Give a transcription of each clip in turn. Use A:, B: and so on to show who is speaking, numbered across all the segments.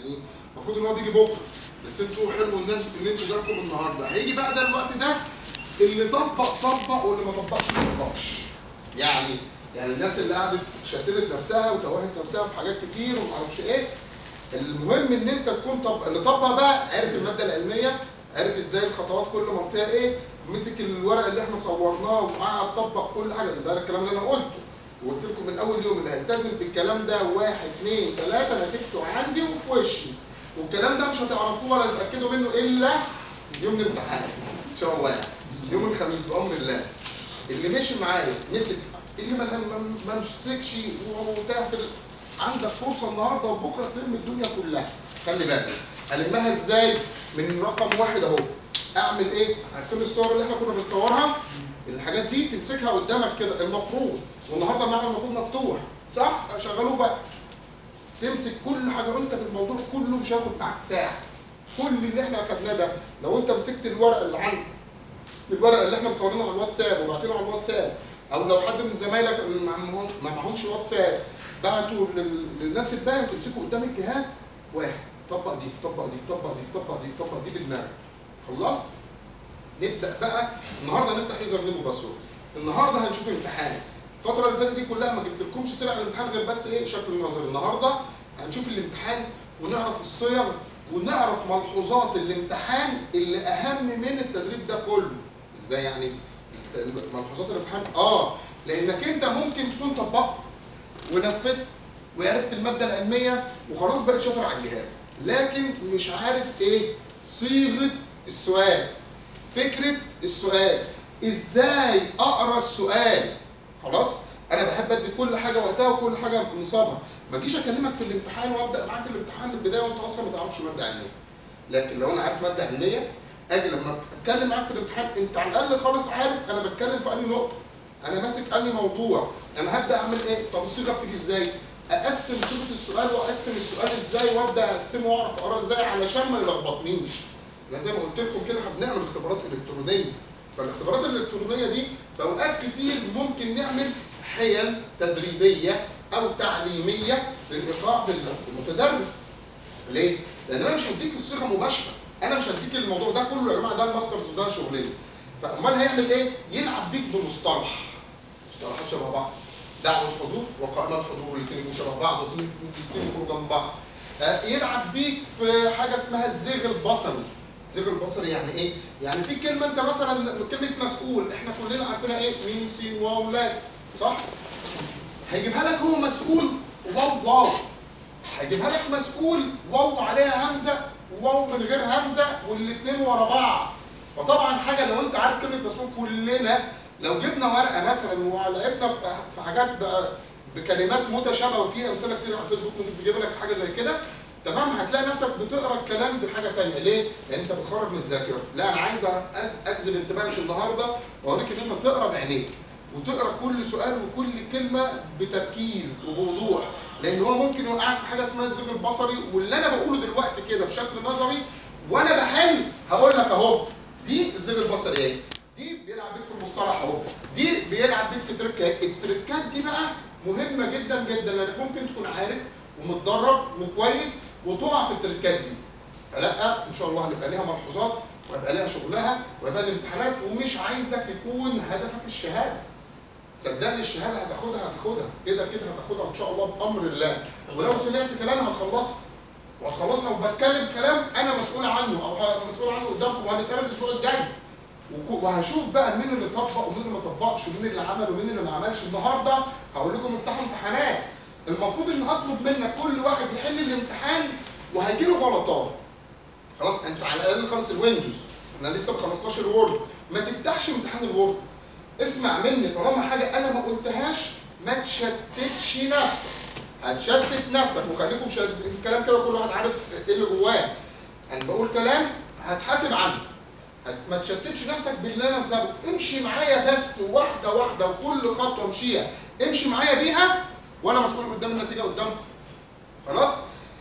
A: يعني المفروض ان هو بيجي بكره بس انتوا حلو ان انتوا ان انتوا جالكم النهارده هيجي بقى ده الوقت ده اللي طبق طبق واللي ما طبقش ما طبقش يعني يعني الناس اللي قعدت شتتت نفسها وتوهت نفسها في حاجات كتير وما اعرفش ايه المهم ان انت تكون طب اللي طبق بقى عرف الماده العلميه عرف ازاي الخطوات كل منطقه ايه مسك الورق اللي احنا صورناه وقعد طبق كل حاجه ده الكلام اللي انا قلته وقلت لكم من اول يوم اللي هيلتزم بالكلام ده واحد اثنين ثلاثه نتيجته عندي وفي وشي والكلام ده مش هتعرفوه ولا تتاكدوا منه الا يوم الامتحان ان شاء الله يعني يوم الخميس بامر الله اللي مشي معايا مسك اللي ما ما- ما مسكش وتاه في ال- عندك فرصه النهارده وبكره تلم الدنيا كلها خلي بالك المها ازاي من رقم واحد اهو اعمل ايه عارفين الصور اللي احنا كنا بنصورها الحاجات دي تمسكها قدامك كده المفروض والنهارده المعمل المفروض مفتوح صح شغلوه بقى تمسك كل حاجه وانت في الموضوع كله مش هياخد معاك ساعه كل اللي احنا اخدناه ده لو انت مسكت الورق اللي عندك الورق اللي احنا مصورينه على الواتساب وبعتينه على الواتساب او لو حد من زمايلك ما معهم- ما معهمش واتساب بعتوا لل- للناس الباقيه وتمسكوا قدام الجهاز واحد طبق دي طبق دي طبق دي طبق دي طبق دي بدماغك خلصت نبدا بقى النهارده نفتح يوزر نيم وباسورد النهارده هنشوف امتحان الفتره اللي فاتت دي كلها ما جبتلكمش سرعه الامتحان غير بس ايه شكل النظري النهارده هنشوف الامتحان ونعرف الصيغ ونعرف ملحوظات الامتحان اللي اهم من التدريب ده كله ازاي يعني ملحوظات الامتحان اه لانك انت ممكن تكون طبقت ونفذت وعرفت الماده العلميه وخلاص بقيت شاطر على الجهاز لكن مش عارف ايه صيغه السؤال فكره السؤال ازاي اقرا السؤال خلاص انا بحب ادي كل حاجه وقتها وكل حاجه بنصابها ما اجيش اكلمك في الامتحان وابدا معاك الامتحان من البدايه وانت اصلا ما تعرفش ماده علميه لكن لو انا عارف ماده علميه اجي لما اتكلم معاك في الامتحان انت على الاقل خالص عارف انا بتكلم في انهي نقطه انا ماسك انهي موضوع انا هبدا اعمل ايه طب الصيغه بتيجي ازاي اقسم صيغه السؤال واقسم السؤال ازاي وابدا اقسمه واعرف اقراه ازاي علشان ما يلخبطنيش انا زي ما قلت لكم كده احنا بنعمل اختبارات الكترونيه فالاختبارات الالكترونيه دي في اوقات كتير ممكن نعمل حيل تدريبيه او تعليميه للايقاع بالمتدرب ليه؟ لان انا مش هديك الصيغه مباشره انا مش هديك الموضوع ده كله يا جماعه ده الماسترز وده شغلنا فامال هيعمل ايه؟ يلعب بيك بمصطلح مصطلحات شبه بعض دعوه حضور وقائمات حضور الاثنين يكونوا شبه بعض والاثنين يكونوا جنب بعض آه، يلعب بيك في حاجه اسمها الزيغ البصري الزيغ البصري يعني ايه؟ يعني في كلمه انت مثلا كلمه مسؤول احنا كلنا عارفينها ايه؟ ميم سين واو لام صح؟ هيجيبها لك هو مسؤول واو واو هيجيبها لك مسؤول واو عليها همزه وواو من غير همزه والاثنين ورا بعض فطبعا حاجه لو انت عارف كلمه مسؤول كلنا لو جبنا ورقه مثلا ولعبنا في- في حاجات بقى بكلمات متشابهه وفيها امثله كتير على الفيسبوك ممكن تجيب لك حاجه زي كده تمام هتلاقي نفسك بتقرا الكلام بحاجه ثانيه ليه؟ لان انت بتخرج من الذاكره لا انا عايز أ- اجذب انتباهك النهارده واوريك ان انت تقرا بعينيك وتقرا كل سؤال وكل كلمه بتركيز وبوضوح لان هو ممكن يوقعك في حاجه اسمها الزيغ البصري واللي انا بقوله دلوقتي كده بشكل نظري وانا بحل هقول لك اهو دي الزيغ البصري اهي دي بيلعب بيك في المصطلح اهو دي بيلعب بيك في تركات التركات دي بقى مهمه جدا جدا لانك ممكن تكون عارف ومتدرب وكويس وتقع في التركات دي فلا ان شاء الله هنبقى ليها ملحوظات وهيبقى ليها شغلها وهيبقى لها امتحانات ومش عايزك يكون هدفك الشهاده صدقني الشهاده هتاخدها هتاخدها كده كده هتاخدها ان شاء الله بامر الله ولو سمعت كلام هتخلصها وهتخلصها وبتكلم كلام انا مسؤول عنه او ه- مسؤول عنه قدامكم وهنتقابل الاسبوع الجاي وك- وهشوف بقى مين اللي طبق ومين اللي ما طبقش ومين اللي عمل ومين اللي ما عملش النهارده هقول لكم افتحوا امتحانات المفروض ان اطلب منك كل واحد يحل الامتحان وهيجي له غلطات خلاص انت على الاقل خلص الويندوز احنا لسه ما خلصناش الوورد ما تفتحش امتحان الوورد اسمع مني طالما حاجه انا ما قلتهاش ما تشتتش نفسك هتشتت نفسك وخليكم شد... الكلام كده كل واحد عارف ايه اللي جواه انا بقول كلام هتحاسب عنه هت- ما تشتتش نفسك باللي انا سابقه امشي معايا بس واحده واحده وكل خطوه امشيها امشي معايا بيها وانا مسؤول قدام النتيجه قدامكم خلاص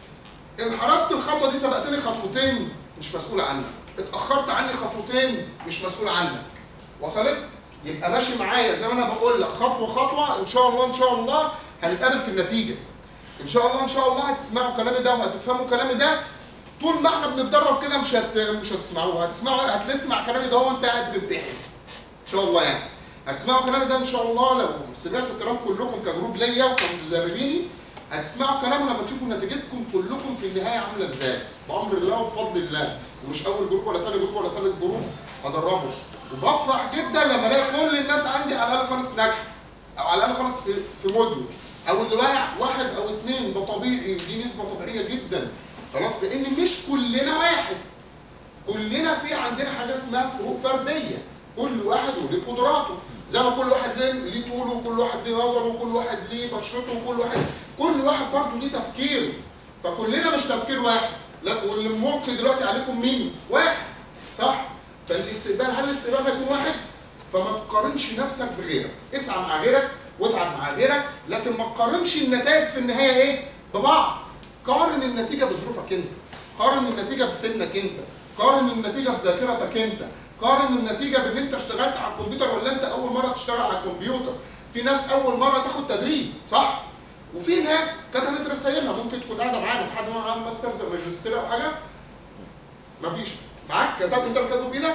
A: انحرفت الخطوه دي سبقتني خطوتين مش مسؤول عنك اتاخرت عني خطوتين مش مسؤول عنك وصلت يبقى ماشي معايا زي ما انا بقول لك خطوه خطوه ان شاء الله ان شاء الله هنتقابل في النتيجه ان شاء الله ان شاء الله هتسمعوا كلامي ده وهتفهموا كلامي ده طول ما احنا بنتدرب كده مش هت... مش هتسمعوه هتسمعوا هتسمع كلامي ده وانت قاعد بتمتحن ان شاء الله يعني هتسمعوا كلامي ده ان شاء الله لو سمعتوا الكلام كلكم كجروب ليا وكمدربيني هتسمعوا كلامه لما تشوفوا نتيجتكم كلكم في النهايه عامله ازاي بامر الله وبفضل الله ومش اول جروب ولا تاني جروب ولا تالت جروب هدربه وبفرح جدا لما الاقي كل الناس عندي على الاقل خالص ناجحه او على الاقل خالص في في موديول او اللي واقع واحد او اثنين ده طبيعي ودي نسبه طبيعيه جدا خلاص لان مش كلنا واحد كلنا في عندنا حاجه اسمها فروق فرديه كل واحد وليه قدراته زي ما كل واحد ليه ليه طوله وكل واحد ليه نظره وكل واحد ليه بشرته وكل واحد كل واحد برضه ليه تفكيره فكلنا مش تفكير واحد لا واللي ممكن دلوقتي عليكم مين؟ واحد صح؟ فالاستقبال هل الاستقبال هيكون واحد؟ فما تقارنش نفسك بغيرك اسعى مع غيرك واتعب مع غيرك لكن ما تقارنش النتائج في النهايه ايه؟ ببعض قارن النتيجه بظروفك انت قارن النتيجه بسنك انت قارن النتيجه بذاكرتك انت قارن النتيجه بان انت اشتغلت على الكمبيوتر ولا انت اول مره تشتغل على الكمبيوتر في ناس اول مره تاخد تدريب صح وفي ناس كتبت رسائلها ممكن تكون قاعده معانا في حد معاه ماسترز او ماجستير او حاجه مفيش معاك كتبت انت اللي كاتبه بايدك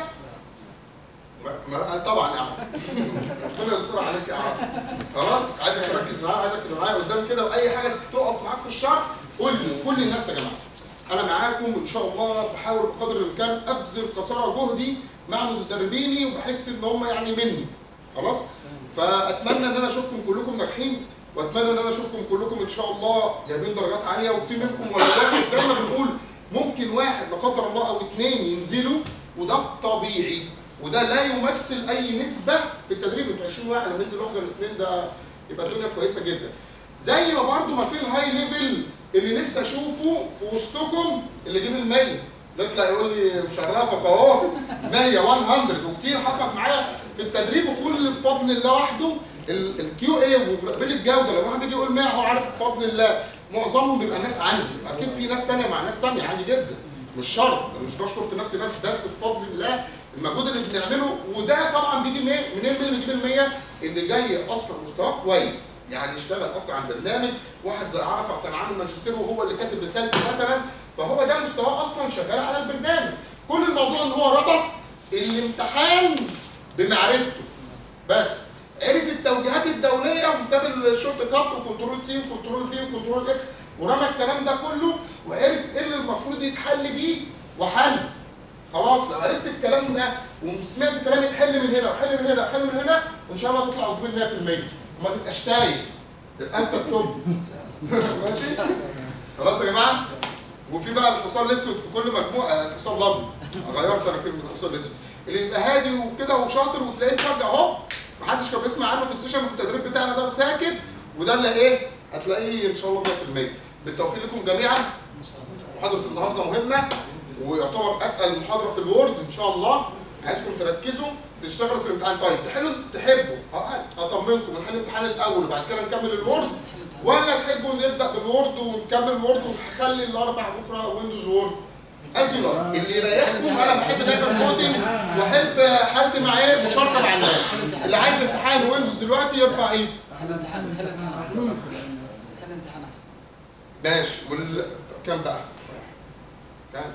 A: ما ما طبعا يا عم ربنا يستر عليك يا عم خلاص عايزك تركز معايا عايزك تبقى معايا قدام كده واي حاجه تقف معاك في الشرح قول لي كل الناس يا جماعه انا معاكم ان شاء الله بحاول بقدر الامكان ابذل قصارى جهدي مع مدربيني وبحس ان هم يعني مني خلاص فاتمنى ان انا اشوفكم كلكم ناجحين واتمنى ان انا اشوفكم كلكم ان شاء الله جايبين درجات عاليه وفي منكم ولو واحد زي ما بنقول ممكن واحد لا قدر الله او اثنين ينزلوا وده الطبيعي وده لا يمثل اي نسبه في التدريب انتوا 20 واحد لما ينزل واحد ولا اثنين ده يبقى الدنيا كويسه جدا زي ما برضو ما في الهاي ليفل اللي نفسي اشوفه في وسطكم اللي جيب ال 100 يطلع يقول لي مش هغرفك اهو 100 100 وكتير حصل معايا في التدريب وكل بفضل الله وحده الكيو اي ومراقبين الجوده لو واحد بيجي يقول 100 هو عارف بفضل الله معظمهم بيبقى ناس عندي اكيد في ناس ثانيه مع ناس ثانيه عادي جدا مش شرط انا مش بشكر في نفسي بس بس بفضل الله المجهود اللي بنعمله وده طبعا بيجي منين؟ منين اللي بيجيب ال 100 اللي جاي اصلا مستواه كويس يعني اشتغل اصلا عن برنامج واحد زي عرفه كان عامل ماجستير وهو اللي كاتب رسالته مثلا فهو ده مستواه اصلا شغال على البرنامج كل الموضوع ان هو ربط الامتحان بمعرفته بس عرف التوجيهات الدوليه وساب الشورت كات وكنترول سي وكنترول في وكنترول اكس ورمى الكلام ده كله وعرف ايه اللي المفروض يتحل بيه وحل خلاص لو عرفت الكلام ده وسمعت كلامي تحل من هنا وحل من هنا وحل من هنا وان شاء الله تطلع وتجيب ال 100% وما تبقاش تايه تبقى انت التوب ماشي خلاص يا جماعه وفي بقى الحصان الاسود في كل مجموعه الحصان الابيض غيرت انا كلمه الحصان الاسود اللي يبقى هادي وكده وشاطر وتلاقيه فجاه اهو محدش كان بيسمع عنه في السيشن في التدريب بتاعنا ده وساكت وده اللي ايه هتلاقيه ان شاء الله 100% بالتوفيق لكم جميعا محاضره النهارده مهمه ويعتبر اتقل محاضره في الوورد ان شاء الله عايزكم تركزوا تشتغلوا في الامتحان طيب تحلوا تحبوا اطمنكم نحل الامتحان الاول وبعد كده نكمل الوورد ولا تحبوا نبدا بالوورد ونكمل الوورد ونخلي الاربع بكره ويندوز وورد ازيلا اللي يريحكم انا بحب دايما كودنج واحب حد مع ايه مشاركه مع الناس اللي عايز امتحان ويندوز دلوقتي يرفع ايده
B: حل امتحان حل امتحان حل امتحان احسن
A: ماشي وال... كام بقى؟ كام؟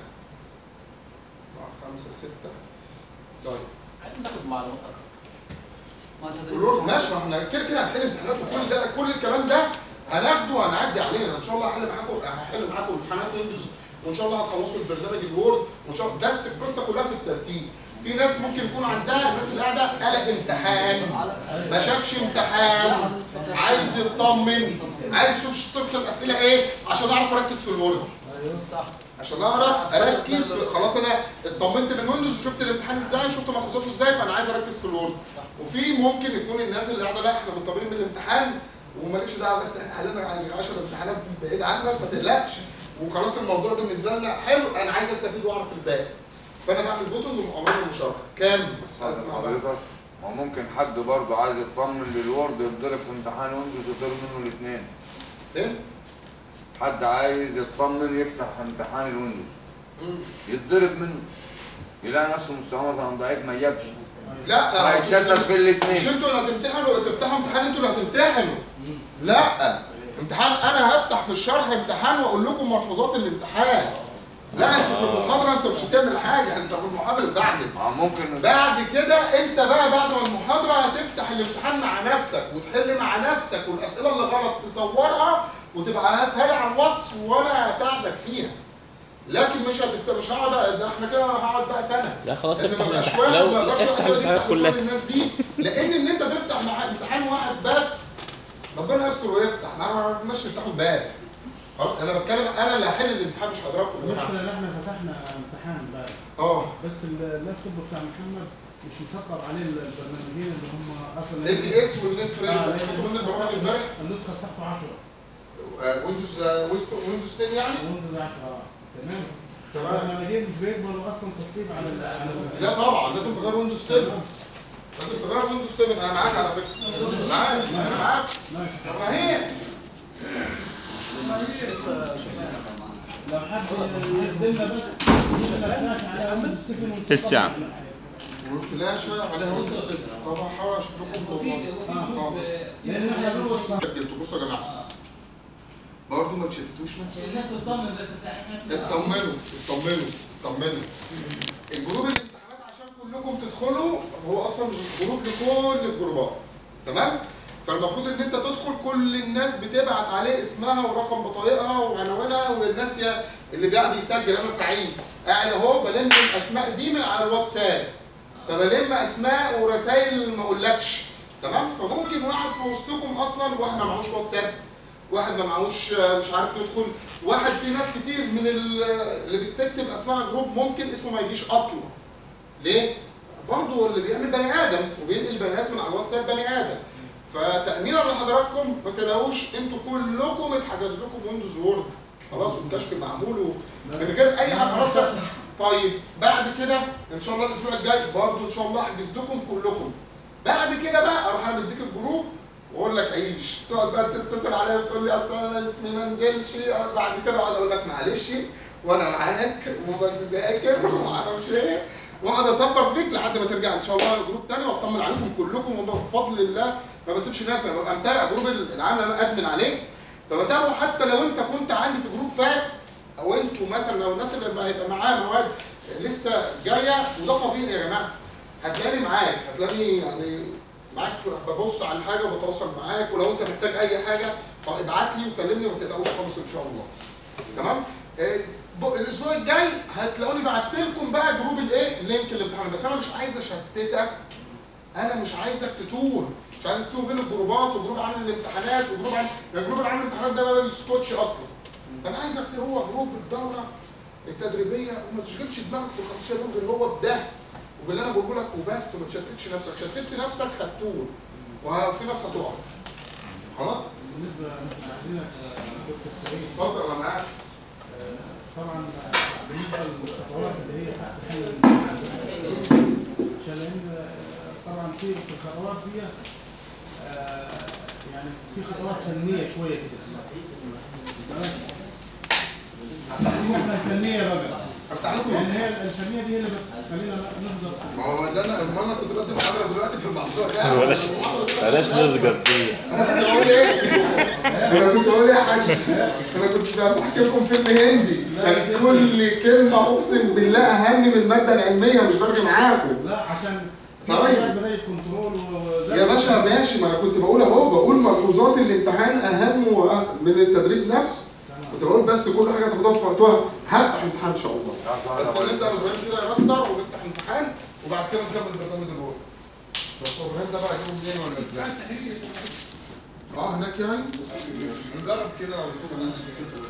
A: خمسة ستة طيب
B: عايزين ناخد معلومات اكتر ما تدري
A: والورد ماشي ما احنا كده كده هنحل امتحانات وكل ده كل الكلام ده هناخده وهنعدي علينا ان شاء الله هحل معاكم هحل معاكم امتحانات ويندوز وان شاء الله هتخلصوا البرنامج الوورد وان شاء الله بس القصه كلها في الترتيب في ناس ممكن يكون عندها الناس اللي قاعده قلق امتحان ما شافش امتحان عايز يطمن عايز يشوف صيغه الاسئله ايه عشان اعرف اركز في الوورد
B: صح
A: عشان اعرف اركز في خلاص انا اطمنت من ويندوز وشفت الامتحان ازاي شفت ملحوظاته ازاي فانا عايز اركز في الوورد وفي ممكن يكون الناس اللي قاعده لا احنا مطمنين من الامتحان ومالكش دعوه بس احنا حلينا يعني 10 امتحانات بعيد عنك ما تقلقش وخلاص الموضوع بالنسبه لنا حلو انا عايز استفيد واعرف الباقي فانا بعمل فوتنج ومعامله المشاركه كام؟ اسمع بقى.
C: حضرتك ما ممكن حد برضه عايز يطمن للوورد يتضرب في امتحان ويندوز يضرب منه الاثنين
A: فين؟
C: حد عايز يطمن يفتح امتحان الويندوز
A: مم.
C: يتضرب منه يلاقي نفسه مستواه مثلا ضعيف ما يجابش
A: لا
C: هيتشتت في
A: مش
C: الاثنين
A: انتوا اللي هتمتحنوا تفتحوا امتحان انتوا اللي هتمتحنوا لا امتحان انا هفتح في الشرح امتحان واقول لكم ملحوظات الامتحان لا انت في المحاضره انت مش هتعمل حاجه انت في المحاضره بعمل
C: آه، ممكن
A: بعد كده انت بقى بعد ما المحاضره هتفتح الامتحان مع نفسك وتحل مع نفسك والاسئله اللي غلط تصورها وتبعتها لي على الواتس وانا اساعدك فيها لكن مش هتفتح مش هقعد ده احنا كده هقعد بقى سنه
D: لا خلاص
A: لأن
D: افتح
A: ما بقاش
D: الامتحان
A: واحد
D: لو
A: ما يقدرش
D: افتح
A: واحد
D: الامتحانات
A: يفتح
D: كلها
A: كل الناس دي لان ان انت تفتح مع امتحان واحد بس ربنا يستر ويفتح ما ما عرفناش نفتحه امبارح خلاص انا بتكلم انا اللي هحل الامتحان مش حضراتكم يا جماعة.
E: المشكلة ان احنا فتحنا امتحان امبارح
A: اه
E: بس اللابتوب بتاع محمد مش مسطر عليه البرنامجين اللي هم اصلا
A: ال تي اس والنت فريم
E: آه،
A: من البرامج امبارح
E: النسخة بتاعته 10
A: آه، ويندوز آه، ويست- ويندوز 10 يعني
E: ويندوز 10 اه تمام
A: تمام
E: البرنامجين مش بيقبلوا اصلا تسطيب على ال على ال-
A: لا طبعا لازم تغير ويندوز 7 لازم تغير ويندوز 7 انا معاك على فكره معاك انا معاك
E: ماشي
A: طب ما هي
E: لو حد يخدمنا بس يخدمنا فلاش على ويندوز 7 ونسطب
D: تلت ساعة.
A: والفلاشه عليها ويندوز 7 طبعا هحاول اشوف لكم الموضوع
E: لان احنا بنقول
A: سجلت بصوا يا جماعه برضه ما تشتتوش نفسكم
B: الناس تطمن بس احنا
A: اطمنوا اطمنوا اطمنوا الجروب الامتحانات عشان كلكم تدخلوا هو اصلا مش جروب لكل الجروبات تمام فالمفروض ان انت تدخل كل الناس بتبعت عليه اسمها ورقم بطايقها وعناوينها والناس يا- اللي بقى بيسجل انا سعيد قاعد اهو بلم الاسماء دي من على الواتساب فبلم اسماء ورسائل ما اقولكش تمام فممكن واحد في وسطكم اصلا واحد ما معهوش واتساب واحد ما معهوش آه، مش عارف يدخل واحد في ناس كتير من ال- اللي بتكتب اسماء على الجروب ممكن اسمه ما يجيش اصلا ليه؟ برضه اللي بيعمل بني ادم وبينقل بيانات من على الواتساب بني ادم فتأمينا لحضراتكم ما تلاقوش انتوا كلكم اتحجز لكم ويندوز وورد خلاص والكشف معمول و- من غير اي حاجه خلاص طيب بعد كده ان شاء الله الاسبوع الجاي برضه ان شاء الله احجز لكم كلكم بعد كده بقى اروح انا مديك الجروب واقول لك عيش تقعد بقى تتصل عليا وتقول لي اصل انا اسمي ما نزلش بعد كده اقعد اقول لك معلش وانا معاك وبس ذاكر وما اعرفش ايه واقعد اصبر فيك لحد ما ترجع ان شاء الله جروب تاني واطمن عليكم كلكم وبفضل الله ما بسيبش ناس انا ببقى متابع جروب العام اللي انا ادمن عليه فبتابعه حتى لو انت كنت عندي في جروب فات او انتوا مثلا لو الناس اللي هيبقى معاها مواد لسه جايه وده طبيعي يا جماعه هتلاقيني معاك هتلاقيني يعني معاك ببص على الحاجه وبتواصل معاك ولو انت محتاج اي حاجه طب ابعت لي وكلمني وما تقلقوش خالص ان شاء الله تمام آه، ب- الاسبوع الجاي هتلاقوني بعت لكم بقى جروب الايه لينك الامتحان بس انا مش عايز اشتتك انا مش عايزك تتوه مش عايزك تتوه بين الجروبات وجروب عامل الامتحانات وجروب عامل يعني جروب العامل الامتحانات ده ما بيسكتش اصلا انا عايزك هو جروب الدوره التدريبيه وما تشغلش دماغك في ال 15 يوم غير هو بده وباللي انا بقوله لك وبس وما تشتتش نفسك شتت نفسك هتتوه وفي ناس هتقع خلاص
E: بالنسبة احنا عايزينك آه، دكتور سعيد
A: اتفضل انا معاك
E: آه، طبعا آه، بالنسبة للخطوات اللي هي تحت حل الامتحان عشان لان آه، طبعا في في الخطوات دي آه، يعني في خطوات فنية شوية كده احنا الفنية بقى
A: افتح لكم
E: لان هي الفنية دي هي اللي بتخلينا نصدر
A: ما هو ده انا ما انا كنت بدي محاضره دلوقتي في الموضوع ده
D: بلاش بلاش نسقط دي
A: انا كنت بقول ايه؟ انا كنت بقول ايه يا حاج؟ انا كنت بحكي لكم فيلم هندي كان كل كلمه اقسم بالله اهم من الماده العلميه مش برجع معاكم
E: لا عشان في
A: طيب.
E: حاجات بداية كنترول و
A: يا باشا ماشي ما انا كنت بقول اهو بقول ملحوظات الامتحان اهم وأه- من التدريب نفسه كنت بقول بس كل حاجه تاخدوها في وقتها هفتح امتحان ان شاء الله بس نبدا البرنامج كده يا ماستر ونفتح امتحان وبعد كده نكمل برنامج الورد بس هو البرنامج ده بقى يجيبه منين ولا ازاي؟ اه هناك يعني نجرب كده لو نشوف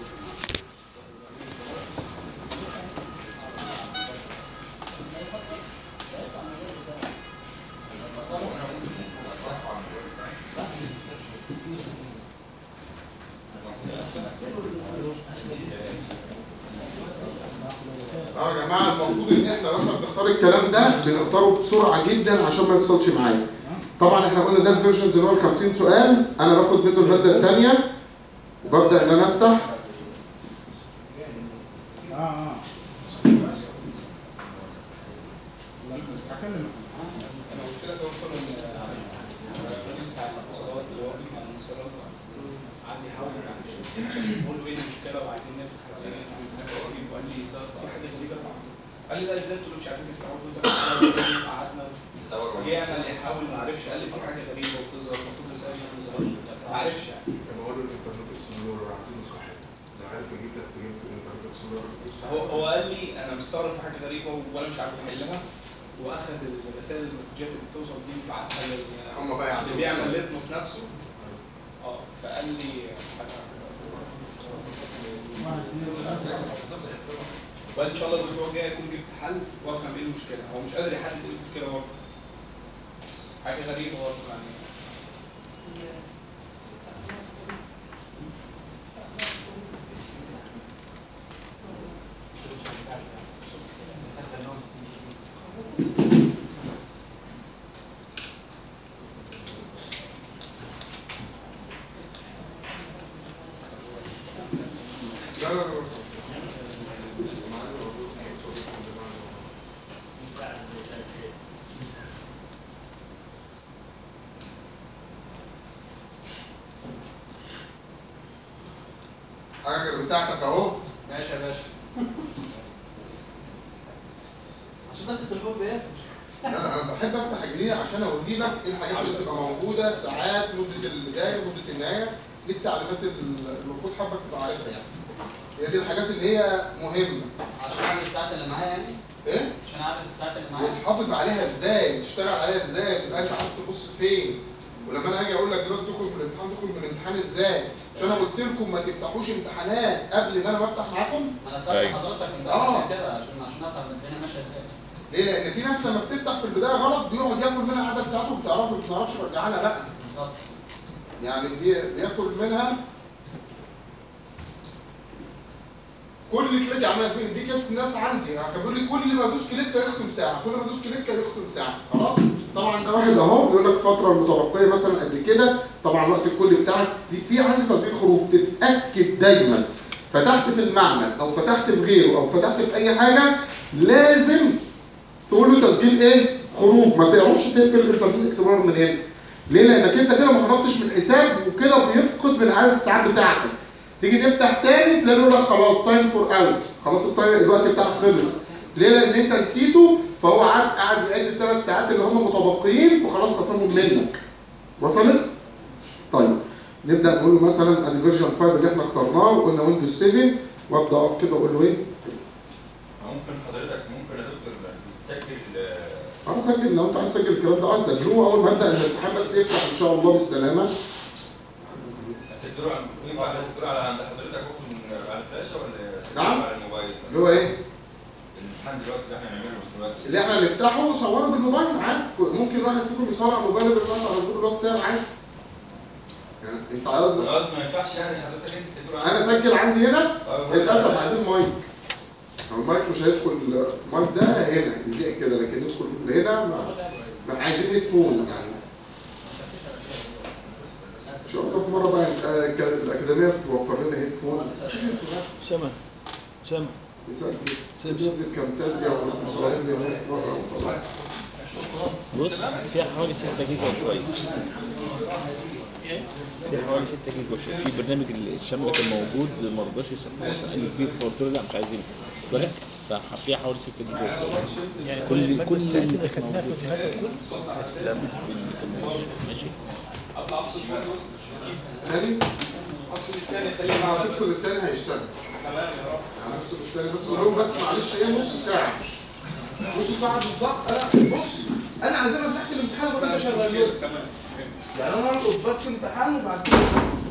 A: اه يا جماعه المفروض ان احنا لما بنختار الكلام ده بنختاره بسرعه جدا عشان ما يفصلش معايا. طبعا احنا قلنا ده الفيرجنز اللي هو ال 50 سؤال انا باخد منه الماده الثانيه وببدا ان انا افتح
E: اه اه هكلمك
F: قعد يحاول يعني بقول له ايه المشكله وعايزين نفتح حاجه غريبه وقال لي "صار في حاجه غريبه قال لي لا ازاي قلت له مش عارفين نفتح قلت له قعدنا جه انا اللي يحاول ما عرفش قال لي في حاجه غريبه وبتظهر المفروض رسائل ما بتظهرش ما عرفش يعني
A: انا بقول له الانترنت اكسبلورر عايزين نسخه حلوه لو عارف اجيب لك تجيب الانترنت اكسبلورر نسخه
F: هو
A: حلوة.
F: هو قال لي انا مستغرب في حاجه غريبه وانا مش عارف احلها واخد الرسائل المسجات اللي بتوصل دي بعتها لل-
A: هم بقى
F: اللي
A: يعملوا
F: بيعمل
A: الصح.
F: ليتمس نفسه اه فقال لي حاجه
E: واحد اثنين ثلاثة
F: وقال ان شاء الله الاسبوع الجاي اكون جبت حل وافهم ايه المشكله هو مش قادر يحدد ايه المشكله برضه حاجه غريبه برضه يعني
A: لا لا لا أنا عايز أقول لكم صوت الجماعة. حاجة بتاعتك اهو
F: ماشي يا باشا
B: عشان بس التليفون بيقفل
A: لا لا انا بحب افتح الجديد عشان اوري لك ايه الحاجات اللي بتبقى موجوده ساعات مده البدايه مده النهايه دي التعليمات اللي المفروض حضرتك تبقى عارفها يعني هي دي الحاجات اللي هي مهمه
B: عشان اعرف الساعات اللي معايا يعني
A: ايه
B: عشان اعرف الساعات اللي معايا
A: وتحافظ عليها ازاي تشتغل عليها ازاي تبقى انت عارف تبص فين ولما انا اجي اقول لك دلوقتي تخرج من الامتحان تخرج من الامتحان ازاي عشان انا قلت لكم ما تفتحوش امتحانات قبل ما انا بفتح معاكم
B: انا سالت
D: أيوة.
B: حضرتك انت
A: آه.
B: عشان كده عشان عشان افهم الدنيا ماشيه ازاي
A: ليه لان في ناس لما بتفتح في البدايه غلط بيقعد ياكل منها عدد ساعات وما بتعرفش ما بتعرفش يرجعها لها بقى
B: بالظبط
A: يعني بي- بياكل منها كل كليك عمال في دي كاس الناس عندي كان بيقول لي كل ما ادوس كليك يخصم ساعه كل ما ادوس كليك يخصم ساعه خلاص طبعا ده واحد اهو بيقول لك فتره المتبقيه مثلا قد كده طبعا الوقت الكلي بتاعك دي في عندي تسجيل خروج تتاكد دايما فتحت في المعمل او فتحت في غيره او فتحت في اي حاجه لازم تقول له تسجيل ايه خروج ما تقدرش تقفل الانترنت اكسبلورر من هنا ليه؟ لانك انت كده ما خرجتش من الحساب وكده بيفقد من عدد الساعات بتاعتك. تيجي تفتح تاني تلاقي يقول لك خلاص تايم فور اوت، خلاص التايم الوقت بتاعك خلص. ليه؟ لان انت نسيته فهو قعد قاعد يعد الثلاث ساعات اللي هم متبقيين فخلاص خصمهم منك. وصلت؟ طيب نبدا نقول له مثلا ادي فيرجن 5 اللي احنا اخترناه وقلنا ويندوز 7 وابدا اقف كده اقول له ايه؟
G: ممكن حضرتك ممكن يا دكتور تسجل آه،
A: اه سجل لو انت عايز تسجل الكلام ده اه سجلوه اول ما ابدا الامتحان بس يفتح ان شاء الله بالسلامه
G: اسجله على ينفع اسجله على عند حضرتك واخد من على الفلاشه ولا أسجله
A: نعم.
G: على الموبايل
A: اللي هو ايه؟
G: الامتحان دلوقتي اللي احنا هنعمله دلوقتي
A: اللي احنا نفتحه صوره بالموبايل عادي ممكن واحد فيكم يصور موبايله بالموبايل على جروب الواتساب عادي يعني انت عايز
G: انا قصدي ما ينفعش يعني حضرتك انت تسجله على
A: انا اسجل عندي هنا
G: آه،
A: للاسف عايزين مايك المايك مش هيدخل المايك ده هنا يزيق كده لكن يدخل هنا ما, ما عايزين هيدفون يعني ان شاء الله في مره بقى آه، ك- الاكاديميه توفر لنا هيدفون
H: سامع سامع
A: يسجل ينزل كامتازيا ولا مصورين للناس بره وخلاص
D: بص فيها حوالي 6 جيجا وشويه فيها حوالي 6 جيجا وشويه في برنامج الشامله كان موجود ما رضاش يستخدمه عشان قال لي كبير فقلت له لا مش عايزين بالك ففيها حوالي 6 جيجا وشويه
H: يعني
D: كل كل اللي
H: اللي
D: كان
H: خدناه في
D: موجود
H: الامتحانات كله
D: اسلام في ال- في الموضوع ماشي
F: اطلع افصل
A: تاني
F: افصل الثاني خليه
A: مع
F: مع
A: تفصل التاني هيشتغل
F: تمام يا رب
A: يعني تفصل التاني بس لو بس معلش هي نص ساعه نص ساعه بالظبط انا بص انا عايزين فتحت الامتحان وانت شغال
F: تمام
A: يعني انا القط بس امتحان وبعد كده